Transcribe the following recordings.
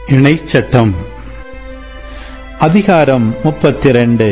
இணைச்சட்டம் அதிகாரம் முப்பத்திரண்டு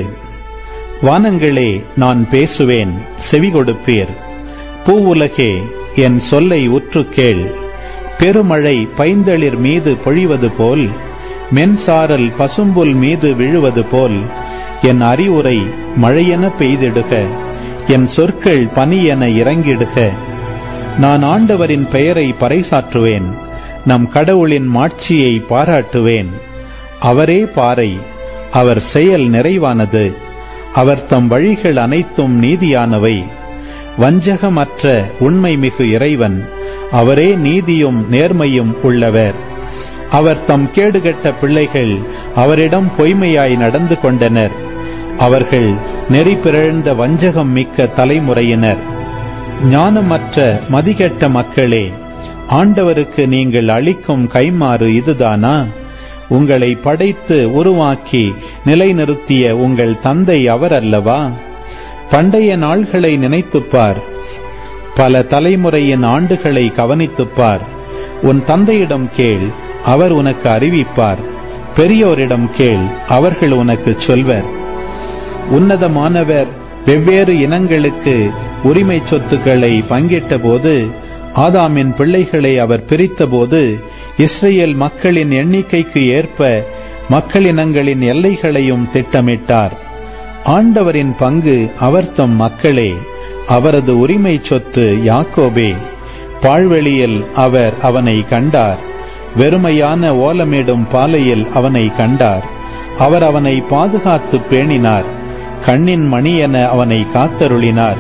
வானங்களே நான் பேசுவேன் செவி கொடுப்பீர் பூவுலகே என் சொல்லை உற்று கேள் பெருமழை பைந்தளிர் மீது பொழிவது போல் மென்சாரல் பசும்புல் மீது விழுவது போல் என் அறிவுரை மழையென பெய்திடுக என் சொற்கள் பனியென இறங்கிடுக நான் ஆண்டவரின் பெயரை பறைசாற்றுவேன் நம் கடவுளின் மாட்சியை பாராட்டுவேன் அவரே பாறை அவர் செயல் நிறைவானது அவர் தம் வழிகள் அனைத்தும் நீதியானவை வஞ்சகமற்ற உண்மைமிகு இறைவன் அவரே நீதியும் நேர்மையும் உள்ளவர் அவர் தம் கேடுகட்ட பிள்ளைகள் அவரிடம் பொய்மையாய் நடந்து கொண்டனர் அவர்கள் நெறி பிறழ்ந்த வஞ்சகம் மிக்க தலைமுறையினர் ஞானமற்ற மதிகெட்ட மக்களே ஆண்டவருக்கு நீங்கள் அளிக்கும் கைமாறு இதுதானா உங்களை படைத்து உருவாக்கி நிலைநிறுத்திய உங்கள் தந்தை அவர் அல்லவா பண்டைய நாள்களை நினைத்துப்பார் பல தலைமுறையின் ஆண்டுகளை கவனித்துப்பார் உன் தந்தையிடம் கேள் அவர் உனக்கு அறிவிப்பார் பெரியோரிடம் கேள் அவர்கள் உனக்கு சொல்வர் உன்னதமானவர் வெவ்வேறு இனங்களுக்கு உரிமை சொத்துக்களை பங்கிட்ட போது ஆதாமின் பிள்ளைகளை அவர் பிரித்தபோது இஸ்ரேல் மக்களின் எண்ணிக்கைக்கு ஏற்ப மக்களினங்களின் எல்லைகளையும் திட்டமிட்டார் ஆண்டவரின் பங்கு அவர் தம் மக்களே அவரது உரிமை சொத்து யாக்கோபே பாழ்வெளியில் அவர் அவனை கண்டார் வெறுமையான ஓலமிடும் பாலையில் அவனை கண்டார் அவர் அவனை பாதுகாத்து பேணினார் கண்ணின் மணி என அவனை காத்தருளினார்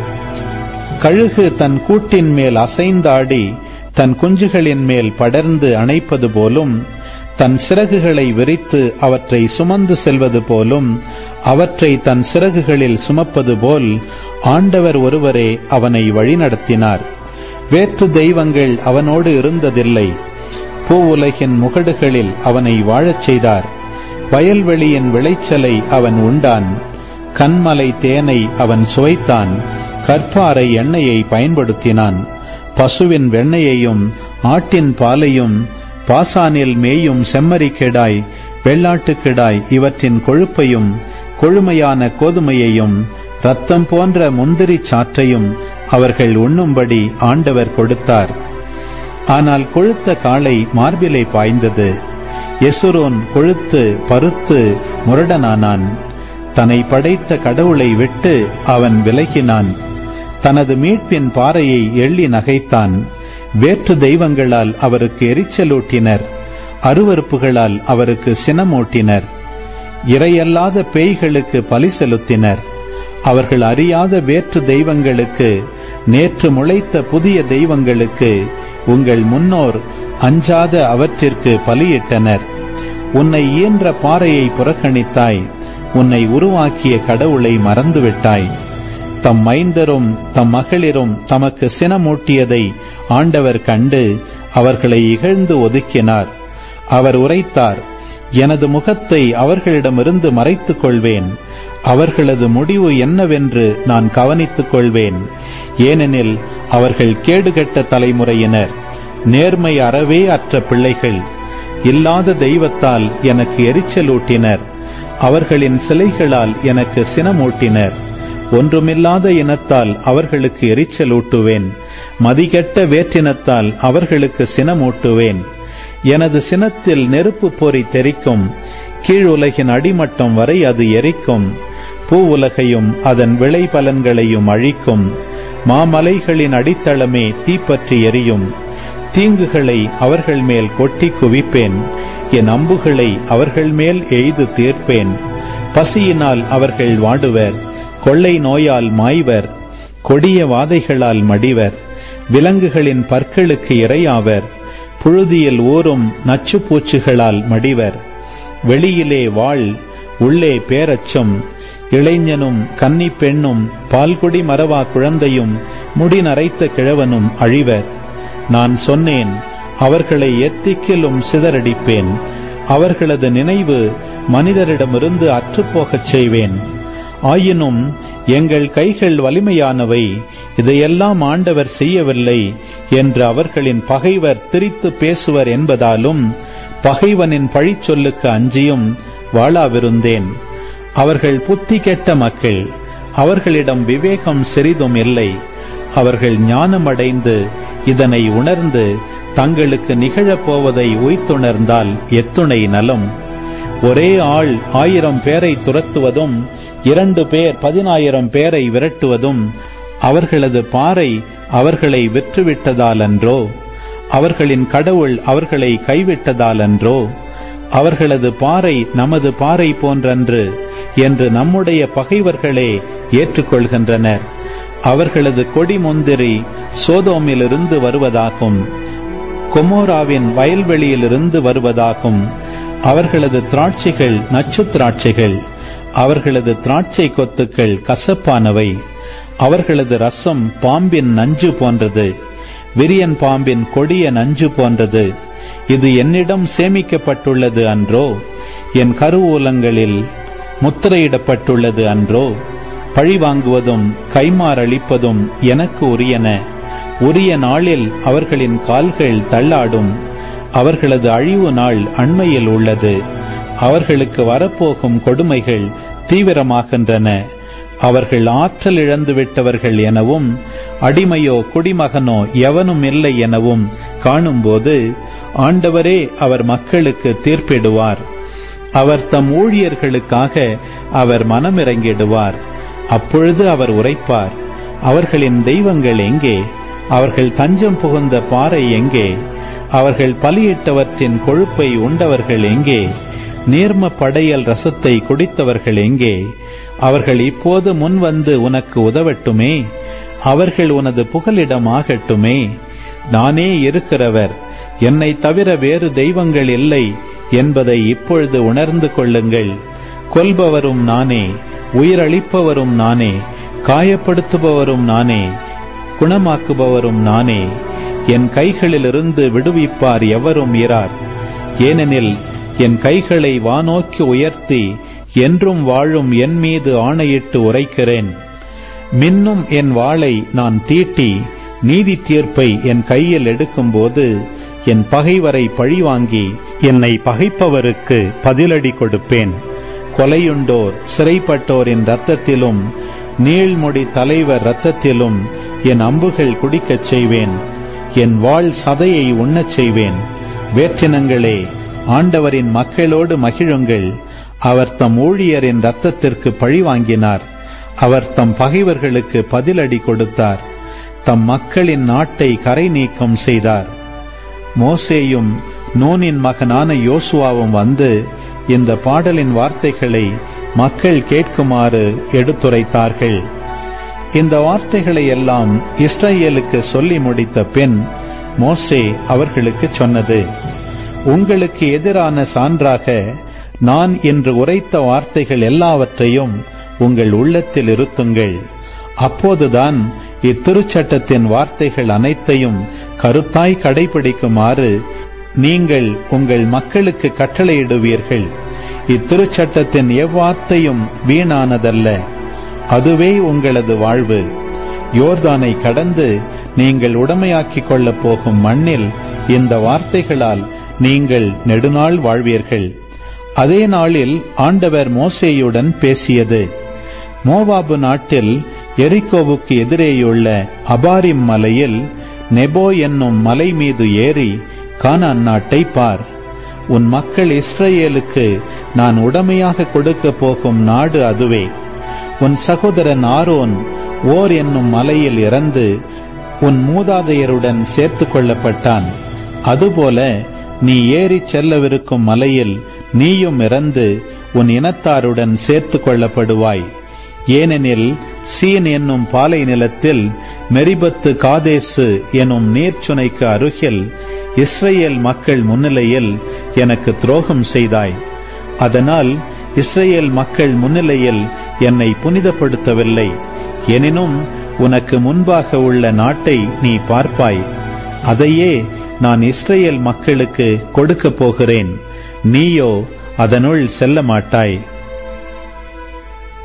கழுகு தன் கூட்டின் மேல் அசைந்தாடி தன் குஞ்சுகளின் மேல் படர்ந்து அணைப்பது போலும் தன் சிறகுகளை விரித்து அவற்றை சுமந்து செல்வது போலும் அவற்றை தன் சிறகுகளில் சுமப்பது போல் ஆண்டவர் ஒருவரே அவனை வழிநடத்தினார் வேற்று தெய்வங்கள் அவனோடு இருந்ததில்லை பூவுலகின் முகடுகளில் அவனை வாழச் செய்தார் வயல்வெளியின் விளைச்சலை அவன் உண்டான் கண்மலை தேனை அவன் சுவைத்தான் கற்பாறை எண்ணெயை பயன்படுத்தினான் பசுவின் வெண்ணெயையும் ஆட்டின் பாலையும் பாசானில் மேயும் செம்மறிக்கிடாய் வெள்ளாட்டுக்கிடாய் இவற்றின் கொழுப்பையும் கொழுமையான கோதுமையையும் ரத்தம் போன்ற முந்திரி சாற்றையும் அவர்கள் உண்ணும்படி ஆண்டவர் கொடுத்தார் ஆனால் கொழுத்த காளை மார்பிலை பாய்ந்தது எசுரோன் கொழுத்து பருத்து முரடனானான் தன்னை படைத்த கடவுளை விட்டு அவன் விலகினான் தனது மீட்பின் பாறையை எள்ளி நகைத்தான் வேற்று தெய்வங்களால் அவருக்கு எரிச்சலூட்டினர் அருவறுப்புகளால் அவருக்கு சினமூட்டினர் இறையல்லாத பேய்களுக்கு பலி செலுத்தினர் அவர்கள் அறியாத வேற்று தெய்வங்களுக்கு நேற்று முளைத்த புதிய தெய்வங்களுக்கு உங்கள் முன்னோர் அஞ்சாத அவற்றிற்கு பலியிட்டனர் உன்னை இயன்ற பாறையை புறக்கணித்தாய் உன்னை உருவாக்கிய கடவுளை மறந்துவிட்டாய் தம் மைந்தரும் தம் மகளிரும் தமக்கு சினமூட்டியதை ஆண்டவர் கண்டு அவர்களை இகழ்ந்து ஒதுக்கினார் அவர் உரைத்தார் எனது முகத்தை அவர்களிடமிருந்து மறைத்துக் கொள்வேன் அவர்களது முடிவு என்னவென்று நான் கவனித்துக் கொள்வேன் ஏனெனில் அவர்கள் கேடுகட்ட தலைமுறையினர் நேர்மை அறவே அற்ற பிள்ளைகள் இல்லாத தெய்வத்தால் எனக்கு எரிச்சலூட்டினர் அவர்களின் சிலைகளால் எனக்கு சினமூட்டினர் ஒன்றுமில்லாத இனத்தால் அவர்களுக்கு எரிச்சலூட்டுவேன் மதிகெட்ட வேற்றினத்தால் அவர்களுக்கு சினமூட்டுவேன் எனது சினத்தில் நெருப்பு பொறி தெரிக்கும் கீழுலகின் அடிமட்டம் வரை அது எரிக்கும் பூவுலகையும் அதன் விளைபலன்களையும் அழிக்கும் மாமலைகளின் அடித்தளமே தீப்பற்றி எரியும் தீங்குகளை அவர்கள் மேல் கொட்டி குவிப்பேன் என் அம்புகளை அவர்கள் மேல் எய்து தீர்ப்பேன் பசியினால் அவர்கள் வாடுவர் கொள்ளை நோயால் மாய்வர் கொடிய வாதைகளால் மடிவர் விலங்குகளின் பற்களுக்கு இரையாவர் புழுதியில் ஊறும் நச்சு பூச்சிகளால் மடிவர் வெளியிலே வாழ் உள்ளே பேரச்சம் இளைஞனும் கன்னி பெண்ணும் பால்குடி மரவா குழந்தையும் முடி நரைத்த கிழவனும் அழிவர் நான் சொன்னேன் அவர்களை எத்திக்கிலும் சிதறடிப்பேன் அவர்களது நினைவு மனிதரிடமிருந்து அற்றுப்போகச் செய்வேன் ஆயினும் எங்கள் கைகள் வலிமையானவை இதையெல்லாம் ஆண்டவர் செய்யவில்லை என்று அவர்களின் பகைவர் திரித்து பேசுவர் என்பதாலும் பகைவனின் பழிச்சொல்லுக்கு அஞ்சியும் வாழாவிருந்தேன் அவர்கள் புத்தி கெட்ட மக்கள் அவர்களிடம் விவேகம் சிறிதும் இல்லை அவர்கள் ஞானமடைந்து இதனை உணர்ந்து தங்களுக்கு நிகழப்போவதை உய்த்துணர்ந்தால் எத்துணை நலம் ஒரே ஆள் ஆயிரம் பேரை துரத்துவதும் இரண்டு பேர் பதினாயிரம் பேரை விரட்டுவதும் அவர்களது பாறை அவர்களை வெற்றுவிட்டதாலன்றோ அவர்களின் கடவுள் அவர்களை கைவிட்டதாலன்றோ அவர்களது பாறை நமது பாறை போன்றன்று என்று நம்முடைய பகைவர்களே ஏற்றுக்கொள்கின்றனர் அவர்களது கொடி முந்திரி சோதோமிலிருந்து வருவதாகும் கொமோராவின் வயல்வெளியிலிருந்து வருவதாகும் அவர்களது திராட்சைகள் நச்சு திராட்சைகள் அவர்களது திராட்சை கொத்துக்கள் கசப்பானவை அவர்களது ரசம் பாம்பின் நஞ்சு போன்றது விரியன் பாம்பின் கொடிய நஞ்சு போன்றது இது என்னிடம் சேமிக்கப்பட்டுள்ளது அன்றோ என் கருவூலங்களில் முத்திரையிடப்பட்டுள்ளது அன்றோ பழிவாங்குவதும் கைமாறளிப்பதும் எனக்கு உரியன உரிய நாளில் அவர்களின் கால்கள் தள்ளாடும் அவர்களது அழிவு நாள் அண்மையில் உள்ளது அவர்களுக்கு வரப்போகும் கொடுமைகள் தீவிரமாகின்றன அவர்கள் ஆற்றல் இழந்து விட்டவர்கள் எனவும் அடிமையோ குடிமகனோ எவனும் இல்லை எனவும் காணும்போது ஆண்டவரே அவர் மக்களுக்கு தீர்ப்பிடுவார் அவர் தம் ஊழியர்களுக்காக அவர் மனமிறங்கிடுவார் அப்பொழுது அவர் உரைப்பார் அவர்களின் தெய்வங்கள் எங்கே அவர்கள் தஞ்சம் புகுந்த பாறை எங்கே அவர்கள் பலியிட்டவற்றின் கொழுப்பை உண்டவர்கள் எங்கே நீர்ம படையல் ரசத்தை குடித்தவர்கள் எங்கே அவர்கள் இப்போது முன் வந்து உனக்கு உதவட்டுமே அவர்கள் உனது புகலிடம் ஆகட்டுமே நானே இருக்கிறவர் என்னை தவிர வேறு தெய்வங்கள் இல்லை என்பதை இப்பொழுது உணர்ந்து கொள்ளுங்கள் கொல்பவரும் நானே உயிரளிப்பவரும் நானே காயப்படுத்துபவரும் நானே குணமாக்குபவரும் நானே என் கைகளிலிருந்து விடுவிப்பார் எவரும் இரார் ஏனெனில் என் கைகளை வானோக்கி உயர்த்தி என்றும் வாழும் என் மீது ஆணையிட்டு உரைக்கிறேன் மின்னும் என் வாளை நான் தீட்டி நீதி தீர்ப்பை என் கையில் எடுக்கும்போது என் பகைவரை பழிவாங்கி என்னை பகைப்பவருக்கு பதிலடி கொடுப்பேன் கொலையுண்டோர் சிறைப்பட்டோரின் இரத்தத்திலும் நீள்முடி தலைவர் இரத்தத்திலும் என் அம்புகள் குடிக்கச் செய்வேன் என் வாழ் சதையை உண்ணச் செய்வேன் வேற்றினங்களே ஆண்டவரின் மக்களோடு மகிழுங்கள் அவர் தம் ஊழியரின் இரத்தத்திற்கு பழிவாங்கினார் அவர் தம் பகைவர்களுக்கு பதிலடி கொடுத்தார் தம் மக்களின் நாட்டை கரை நீக்கம் செய்தார் மோசேயும் நூனின் மகனான யோசுவாவும் வந்து இந்த பாடலின் வார்த்தைகளை மக்கள் கேட்குமாறு எடுத்துரைத்தார்கள் இந்த வார்த்தைகளை எல்லாம் இஸ்ரேலுக்கு சொல்லி முடித்த பின் மோசே அவர்களுக்கு சொன்னது உங்களுக்கு எதிரான சான்றாக நான் இன்று உரைத்த வார்த்தைகள் எல்லாவற்றையும் உங்கள் உள்ளத்தில் இருத்துங்கள் அப்போதுதான் இத்திருச்சட்டத்தின் வார்த்தைகள் அனைத்தையும் கருத்தாய் கடைபிடிக்குமாறு நீங்கள் உங்கள் மக்களுக்கு கட்டளையிடுவீர்கள் இத்திருச்சட்டத்தின் எவ்வார்த்தையும் வீணானதல்ல அதுவே உங்களது வாழ்வு யோர்தானை கடந்து நீங்கள் உடமையாக்கிக் கொள்ளப் போகும் மண்ணில் இந்த வார்த்தைகளால் நீங்கள் நெடுநாள் வாழ்வீர்கள் அதே நாளில் ஆண்டவர் மோசேயுடன் பேசியது மோவாபு நாட்டில் எரிக்கோவுக்கு எதிரேயுள்ள அபாரிம் மலையில் நெபோ என்னும் மலை மீது ஏறி கானான் நாட்டை பார் உன் மக்கள் இஸ்ரேலுக்கு நான் உடமையாக கொடுக்க போகும் நாடு அதுவே உன் சகோதரன் ஆரோன் ஓர் என்னும் மலையில் இறந்து உன் மூதாதையருடன் சேர்த்துக் கொள்ளப்பட்டான் அதுபோல நீ ஏறிச் செல்லவிருக்கும் மலையில் நீயும் இறந்து உன் இனத்தாருடன் சேர்த்துக் கொள்ளப்படுவாய் ஏனெனில் சீன் என்னும் பாலை நிலத்தில் மெரிபத்து காதேசு எனும் நீர்ச்சுனைக்கு அருகில் இஸ்ரேல் மக்கள் முன்னிலையில் எனக்கு துரோகம் செய்தாய் அதனால் இஸ்ரேல் மக்கள் முன்னிலையில் என்னை புனிதப்படுத்தவில்லை எனினும் உனக்கு முன்பாக உள்ள நாட்டை நீ பார்ப்பாய் அதையே நான் இஸ்ரேல் மக்களுக்கு கொடுக்கப் போகிறேன் நீயோ அதனுள் செல்ல மாட்டாய்